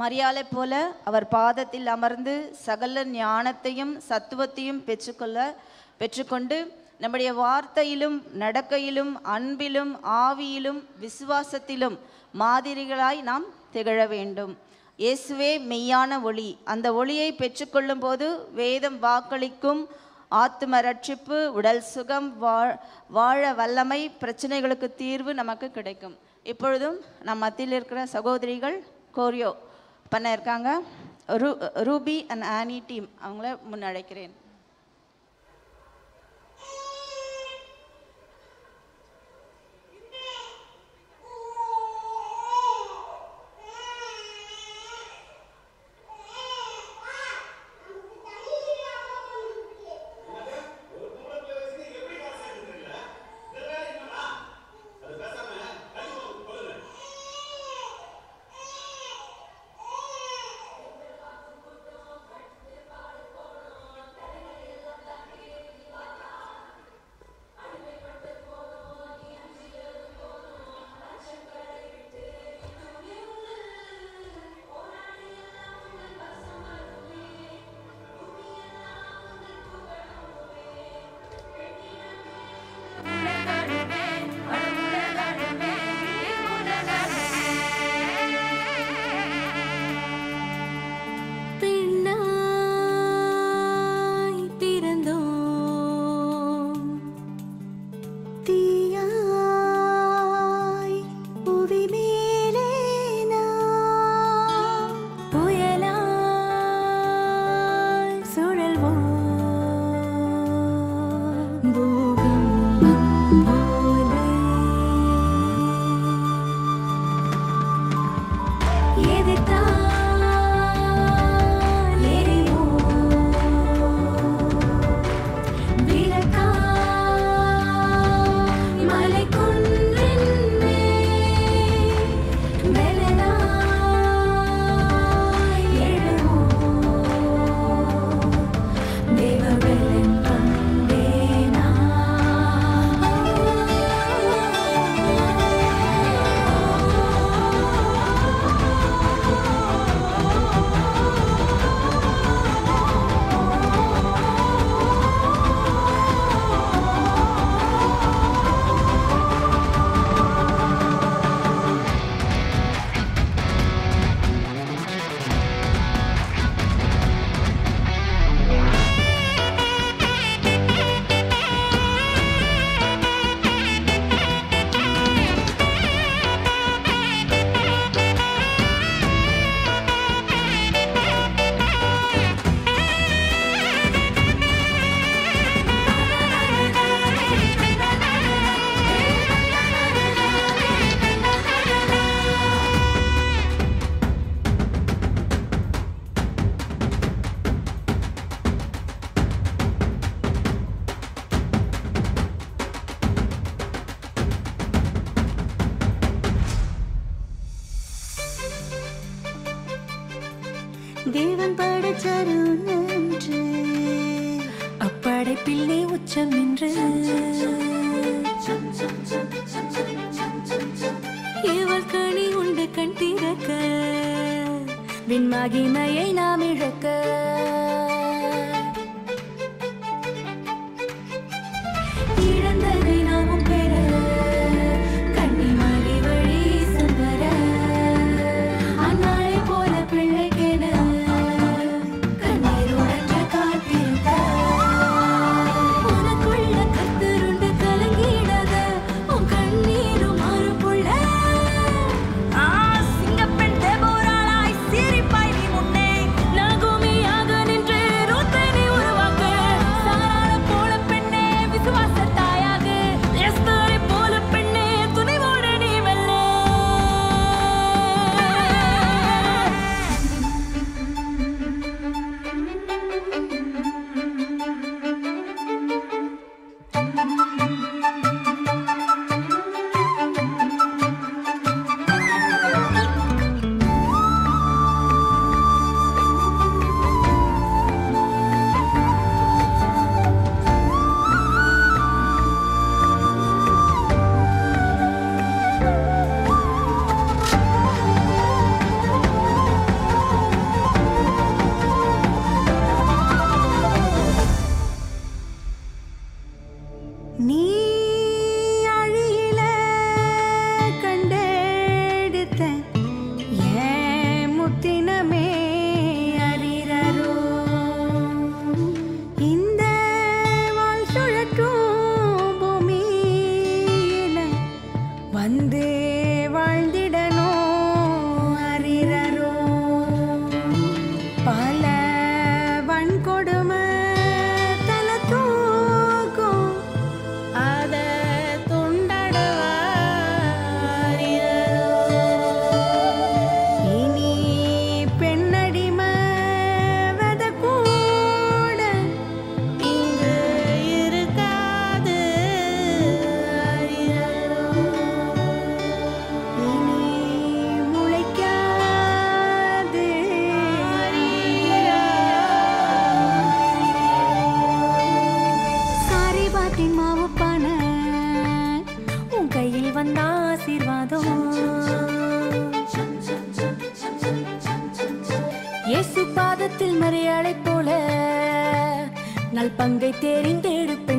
மரியாதை போல அவர் பாதத்தில் அமர்ந்து சகல ஞானத்தையும் சத்துவத்தையும் பெற்றுக்கொள்ள பெற்றுக்கொண்டு நம்முடைய வார்த்தையிலும் நடக்கையிலும் அன்பிலும் ஆவியிலும் விசுவாசத்திலும் மாதிரிகளாய் நாம் திகழ வேண்டும் இயேசுவே மெய்யான ஒளி அந்த ஒளியை பெற்றுக்கொள்ளும் போது வேதம் வாக்களிக்கும் ஆத்தும ரட்சிப்பு உடல் சுகம் வா- வாழ வல்லமை பிரச்சனைகளுக்கு தீர்வு நமக்கு கிடைக்கும் இப்பொழுதும் நம் மத்தியில் இருக்கிற சகோதரிகள் கோரியோ பண்ண இருக்காங்க ரூ ரூபி அண்ட் ஆனி டீம் அவங்கள முன்னழைக்கிறேன் பெண்ணாய் பிறந்தோம் தீயாய் புவி மேலே நாம் புயலாய் சுழல்வோம் பூகம்பம் போலே எதிர்த்தால் எரிவோம். விளக்காய் மலைக்குன்றின் மேல் மெலனாய் எழுவோம். தேவபெலன் கண்டேனா தேவன் படைச்சாரு நன்று அப்படைப்பில் நீ உச்சம் நின்று இவள் கனி உண்டு கண் திறக்க விண்மகிமையை நாம் இழக்க இழந்ததை நாமும் பெற கன்னிமணி வழி சம்பர அந்நாளை போல பிள்ளைக்கென கண்ணீர் உடன்ற காத்திருக்க உனக்குள்ள கத்தருண்டு கலங்கிடாத உன் கண்ணீரும் மாறும் புள்ள சிங்கப்பெண் தேவோராளாய் சிரிப்பாய் நீ முன்னே நகுமியாக மரியாதை போல நல் பங்கை தெரிந்தெடுப்பேன்